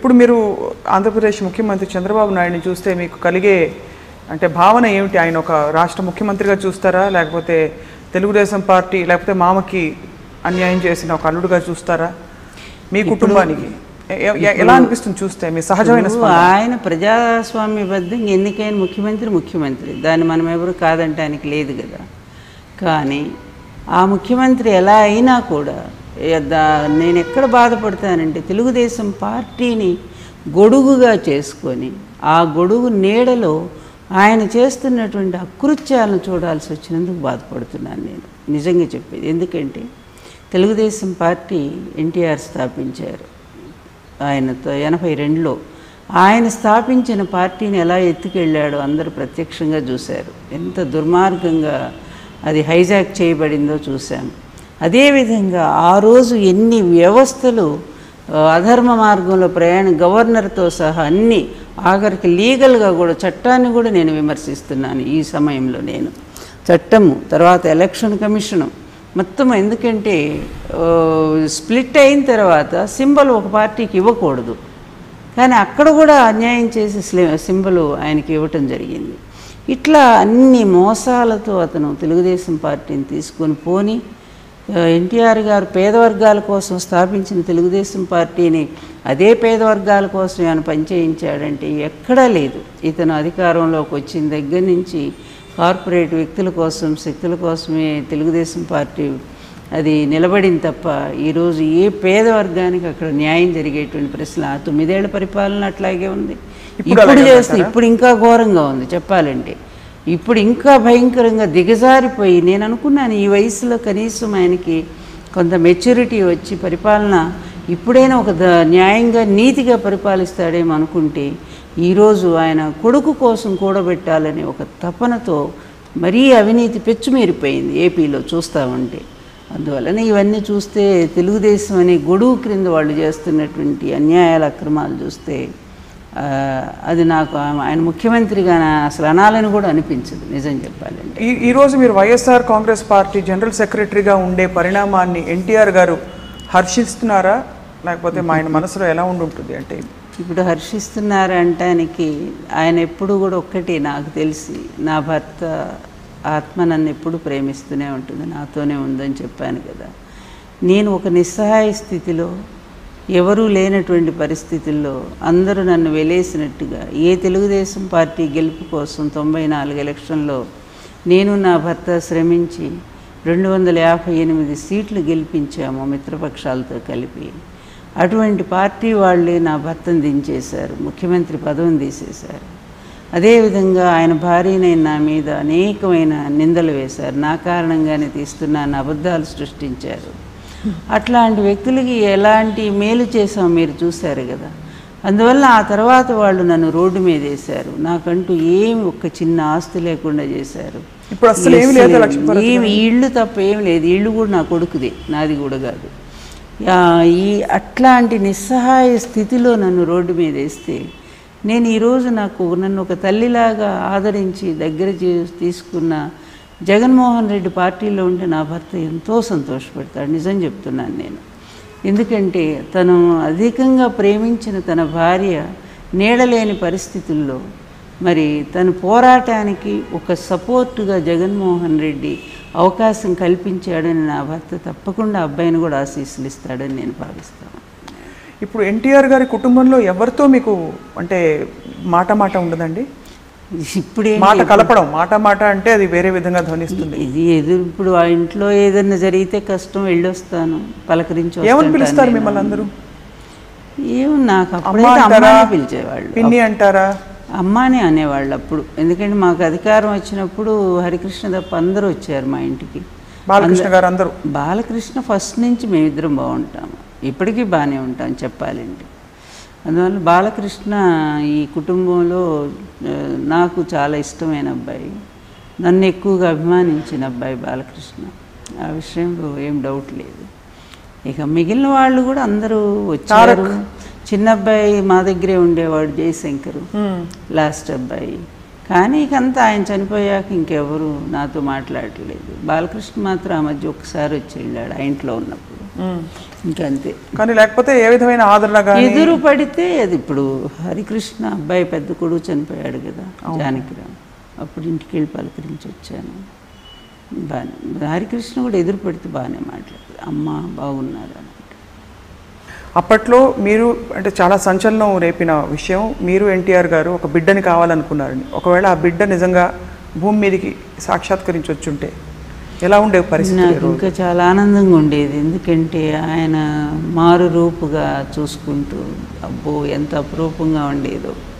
ఇప్పుడు మీరు ఆంధ్రప్రదేశ్ ముఖ్యమంత్రి చంద్రబాబు నాయుడిని చూస్తే మీకు కలిగే అంటే భావన ఏమిటి ఆయన ఒక రాష్ట్ర ముఖ్యమంత్రిగా చూస్తారా లేకపోతే తెలుగుదేశం పార్టీ లేకపోతే మామకి అన్యాయం చేసిన ఒక అల్లుడుగా చూస్తారా మీ కుటుంబానికి ఎ- ఎ- ఎలా అనిపిస్తుంది చూస్తే మీ సహజమైన ఇప్పుడు ఆయన ప్రజాస్వామ్యబద్ధంగా ఎన్నికైన ముఖ్యమంత్రి ముఖ్యమంత్రి దాన్ని మనం ఎవరు కాదంటానికి లేదు కదా కానీ ఆ ముఖ్యమంత్రి ఎలా అయినా కూడా ఏ దా- నేను ఎక్కడ బాధపడతానంటే తెలుగుదేశం పార్టీని గొడుగుగా చేసుకొని ఆ గొడుగు నీడలో ఆయన చేస్తున్నటువంటి అకృత్యాలను చూడాల్సి వచ్చినందుకు బాధపడుతున్నాను నేను నిజంగా చెప్పేది ఎందుకంటే తెలుగుదేశం పార్టీ ఎన్టీఆర్ స్థాపించారు ఆయనతో ఎనభై రెండులో ఆయన స్థాపించిన పార్టీని ఎలా ఎత్తుకెళ్ళాడో అందరూ ప్రత్యక్షంగా చూశారు ఎంత దుర్మార్గంగా అది హైజాక్ చేయబడిందో చూశాం అదేవిధంగా ఆ రోజు ఎన్ని వ్యవస్థలు ఆ, అధర్మ మార్గంలో ప్రయాణం గవర్నర్తో సహా అన్ని ఆఖరికి లీగల్గా కూడా చట్టాన్ని కూడా నేను విమర్శిస్తున్నాను ఈ సమయంలో నేను చట్టము తర్వాత ఎలక్షన్ కమిషను మొత్తం ఎందుకంటే ఆ, స్ప్లిట్ అయిన తర్వాత సింబల్ ఒక పార్టీకి ఇవ్వకూడదు కానీ అక్కడ కూడా అన్యాయం చేసి స్లి- సింబల్ ఆయనకి ఇవ్వటం జరిగింది ఇట్లా అన్ని మోసాలతో అతను తెలుగుదేశం పార్టీని తీసుకొని పోని ఆ, ఎన్టీఆర్ గారు పేదవర్గాల కోసం స్థాపించిన తెలుగుదేశం పార్టీని అదే పేదవర్గాల కోసం ఆయన పనిచేయించాడంటే ఎక్కడా లేదు ఇతను అధికారంలోకి వచ్చిన దగ్గర నుంచి కార్పొరేట్ వ్యక్తుల కోసం శక్తుల కోసమే తెలుగుదేశం పార్టీ అది నిలబడింది తప్ప ఈరోజు ఏ పేద వర్గానికి అక్కడ న్యాయం జరిగేటువంటి ప్రశ్న ఆ తొమ్మిదేళ్ల పరిపాలన అట్లాగే ఉంది ఇప్పుడు చేస్తే ఇప్పుడు ఇంకా ఘోరంగా ఉంది చెప్పాలంటే ఇప్పుడు ఇంకా భయంకరంగా దిగజారిపోయి నేను అనుకున్నాను ఈ వయసులో కనీసం ఆయనకి కొంత మెచ్యూరిటీ వచ్చి పరిపాలన ఇప్పుడైనా ఒక ద- న్యాయంగా నీతిగా పరిపాలిస్తాడేమో అనుకుంటే ఈరోజు ఆయన కొడుకు కోసం కూడబెట్టాలనే ఒక తపనతో మరీ అవినీతి పెచ్చుమీరిపోయింది ఏపీలో చూస్తూ ఉంటే అందువలన ఇవన్నీ చూస్తే తెలుగుదేశం అనే గొడుగు క్రింద వాళ్ళు చేస్తున్నటువంటి అన్యాయాల అక్రమాలు చూస్తే ఆ, అది నాకు ఆ- ఆయన ముఖ్యమంత్రిగా నా- అసలు అనాలని కూడా అనిపించదు నిజం చెప్పాలంటే ఈ ఈ రోజు మీరు వైఎస్ఆర్ కాంగ్రెస్ పార్టీ జనరల్ సెక్రటరీగా ఉండే పరిణామాన్ని ఎన్టీఆర్ గారు హర్షిస్తున్నారా లేకపోతే మా ఆయన మనసులో ఎలా ఉండి ఉంటుంది అంటే ఇప్పుడు హర్షిస్తున్నారు అంటానికి ఆయన ఎప్పుడు కూడా ఒక్కటి నాకు తెలిసి నా భర్త ఆత్మ నన్ను ఎప్పుడు ప్రేమిస్తూనే ఉంటుంది నాతోనే ఉందని చెప్పాను కదా నేను ఒక నిస్సహాయ స్థితిలో ఎవరూ లేనటువంటి పరిస్థితుల్లో అందరూ నన్ను వెలేసినట్టుగా ఏ తెలుగుదేశం పార్టీ గెలుపు కోసం తొంభై నాలుగు ఎలక్షన్లో నేను నా భర్త శ్రమించి రెండు వందల యాభై ఎనిమిది సీట్లు గెలిపించాము మిత్రపక్షాలతో కలిపి అటువంటి పార్టీ వాళ్ళే నా భర్తను దించేశారు ముఖ్యమంత్రి పదవిని తీసేశారు అదేవిధంగా ఆయన భార్యనైన నా మీద అనేకమైన నిందలు వేశారు నా కారణంగానే తీస్తున్నాను అబద్ధాలు సృష్టించారు అట్లాంటి వ్యక్తులకి ఎలాంటి మేలు చేసాం మీరు చూశారు కదా అందువల్ల ఆ తర్వాత వాళ్ళు నన్ను రోడ్డు మీద వేశారు నాకంటూ ఏమి ఒక్క చిన్న ఆస్తి లేకుండా చేశారు ఇప్పుడు అస్సలు ఏమీ లేదు లక్ష్మీపార్వతి ఏమి ఈ ఇల్లు తప్ప ఏమి లేదు ఈ ఇల్లు కూడా నా కొడుకుదే నాది కూడా కాదు ఆ, ఈ అట్లాంటి నిస్సహాయ స్థితిలో నన్ను రోడ్డు మీద వేస్తే నేను ఈరోజు నాకు నన్ను ఒక తల్లిలాగా ఆదరించి దగ్గర చే- తీసుకున్న జగన్మోహన్ రెడ్డి పార్టీలో ఉంటే నా భర్త ఎంతో సంతోషపడతాడు నిజం చెప్తున్నాను నేను ఎందుకంటే తను అధికంగా ప్రేమించిన తన భార్య నీడలేని పరిస్థితుల్లో మరి తన పోరాటానికి ఒక సపోర్టుగా జగన్మోహన్ రెడ్డి అవకాశం కల్పించాడని నా భర్త తప్పకుండా అబ్బాయిని కూడా ఆశీస్సులు ఇస్తాడని నేను భావిస్తాను ఇప్పుడు ఎన్టీఆర్ గారి కుటుంబంలో ఎవరితో మీకు అంటే మాట మాట ఉండదండి ఇప్పుడే మాట కలపడం మాట మాట అంటే అది వేరే విధంగా ధ్వనిస్తుంది ఇది ఎదురు ఇప్పుడు ఆ ఇంట్లో ఏదైనా జరిగితే కష్టం వెళ్ళొస్తాను పలకరించి ఏమని వస్తుంటాను పిలుస్తారు నేను. మిమ్మల్ని అందరూ ఏమో నాకు అమ్మ అప్పుడైతే అంటారా అమ్మానే పిలిచేవాళ్ళు పిన్ని అంటారా అమ్మానే అనేవాళ్ళు అప్పుడు ఎందుకంటే మాకు అధికారం వచ్చినప్పుడు హరికృష్ణ తప్ప అందరూ వచ్చారు మా ఇంటికి బాలకృష్ణ గారు అందరూ బాలకృష్ణ ఫస్ట్ నుంచి మేమిద్దరం బాగుంటాము ఇప్పటికీ బాగానే ఉంటాం చెప్పాలంటే అందువల్ల బాలకృష్ణ ఈ కుటుంబంలో ఆ, నాకు చాలా ఇష్టమైన అబ్బాయి నన్ను ఎక్కువగా అభిమానించిన అబ్బాయి బాలకృష్ణ ఆ విషయంలో ఏం డౌట్ లేదు ఇక మిగిలిన వాళ్ళు కూడా అందరూ వచ్చారు చిన్న అబ్బాయి మా దగ్గరే ఉండేవాడు జయశంకరు లాస్ట్ అబ్బాయి కానీ ఇక అంతా ఆయన చనిపోయాక ఇంకెవరు నాతో మాట్లాడలేదు బాలకృష్ణ మాత్రం ఆ మధ్య ఒకసారి వచ్చి వెళ్ళాడు ఆ ఇంట్లో ఉన్నప్పుడు ఇంకంతే కానీ లేకపోతే ఏ విధమైన ఆదరణ కానీ ఎదురు పడితే అది ఇప్పుడు హరికృష్ణ అబ్బాయి పెద్ద కొడుకు చనిపోయాడు కదా జానకిరామ్ అప్పుడు ఇంటికి వెళ్ళి పలకరించి వచ్చాను బాగానే హరికృష్ణ కూడా ఎదురు పడితే బాగానే మాట్లాడదు అమ్మ బాగున్నారు అని అప్పట్లో మీరు అంటే చాలా సంచలనం రేపిన విషయం మీరు ఎన్టీఆర్ గారు ఒక బిడ్డని కావాలనుకున్నారని ఒకవేళ ఆ బిడ్డ నిజంగా భూమి మీదకి సాక్షాత్కరించి వచ్చుంటే ఎలా ఉండే పరిస్థితి నాకు ఇంకా చాలా ఆనందంగా ఉండేది ఎందుకంటే ఆయన మారు రూపుగా చూసుకుంటూ అబ్బో ఎంత అపురూపంగా ఉండేదో